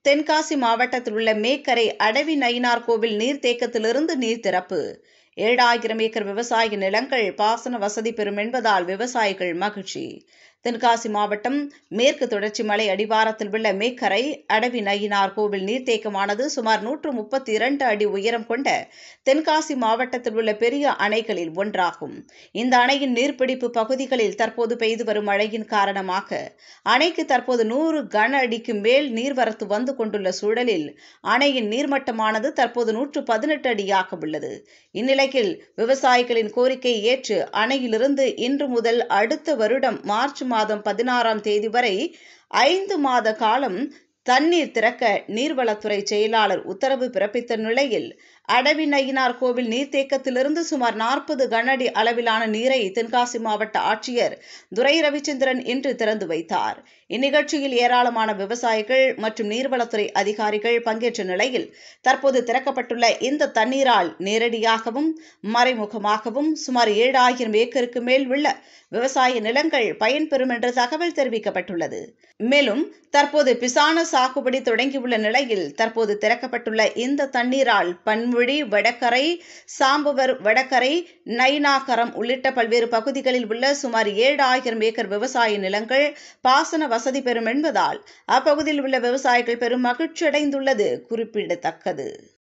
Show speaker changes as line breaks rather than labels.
தென்காசி மாவட்டத்தில் உள்ள மேக்கரை அடவி நயினார் கோவில் நீர்த்தேக்கத்திலிருந்து நீர் திறப்பு ஏழாயிரம் ஏக்கர் விவசாய நிலங்கள் பாசன வசதி பெறும் என்பதால் விவசாயிகள் மகிழ்ச்சி தென்காசி மாவட்டம் மேற்கு தொடர்ச்சி மலை அடிவாரத்தில் உள்ள மேக்கரை அடவி நயினார் கோவில் நீர்த்தேக்கமானது சுமார் நூற்று முப்பத்தி இரண்டு அடி உயரம் கொண்ட தென்காசி மாவட்டத்தில் உள்ள பெரிய அணைகளில் ஒன்றாகும் இந்த அணையின் நீர்பிடிப்பு பகுதிகளில் தற்போது பெய்து வரும் மழையின் காரணமாக அணைக்கு தற்போது நூறு கன அடிக்கு மேல் நீர்வரத்து வந்து கொண்டுள்ள சூழலில் அணையின் நீர்மட்டமானது தற்போது நூற்று பதினெட்டு அடியாக உள்ளது இந்நிலையில் விவசாயிகளின் கோரிக்கையை ஏற்று அணையிலிருந்து இன்று முதல் அடுத்த வருடம் மார்ச் மாதம் பதினாறாம் தேதி வரை ஐந்து மாத காலம் தண்ணீர் திறக்க நீர்வளத்துறை செயலாளர் உத்தரவு பிறப்பித்த நிலையில் அடவி நயினார் கோவில் நீர்த்தேக்கத்திலிருந்து சுமார் நாற்பது கனஅடி அளவிலான நீரை தென்காசி மாவட்ட ஆட்சியர் துரை ரவிச்சந்திரன் இன்று திறந்து வைத்தார் இந்நிகழ்ச்சியில் ஏராளமான விவசாயிகள் மற்றும் நீர்வளத்துறை அதிகாரிகள் பங்கேற்ற நிலையில் தற்போது திறக்கப்பட்டுள்ள இந்த தண்ணீரால் நேரடியாகவும் மறைமுகமாகவும் சுமார் ஏழாயிரம் ஏக்கருக்கு மேல் உள்ள விவசாய நிலங்கள் பயன்பெறும் என்று தகவல் தெரிவிக்கப்பட்டுள்ளது மேலும் தற்போது பிசான சாகுபடி தொடங்கியுள்ள நிலையில் தற்போது திறக்கப்பட்டுள்ள இந்த தண்ணீரால் பன்மொழி வடகரை சாம்பவர் வடகரை நைனாகரம் உள்ளிட்ட பல்வேறு பகுதிகளில் உள்ள சுமார் ஏழாயிரம் ஏக்கர் விவசாய நிலங்கள் பாசன வசதி பெறும் என்பதால் அப்பகுதியில் உள்ள விவசாயிகள் பெரும் மகிழ்ச்சி அடைந்துள்ளது குறிப்பிடத்தக்கது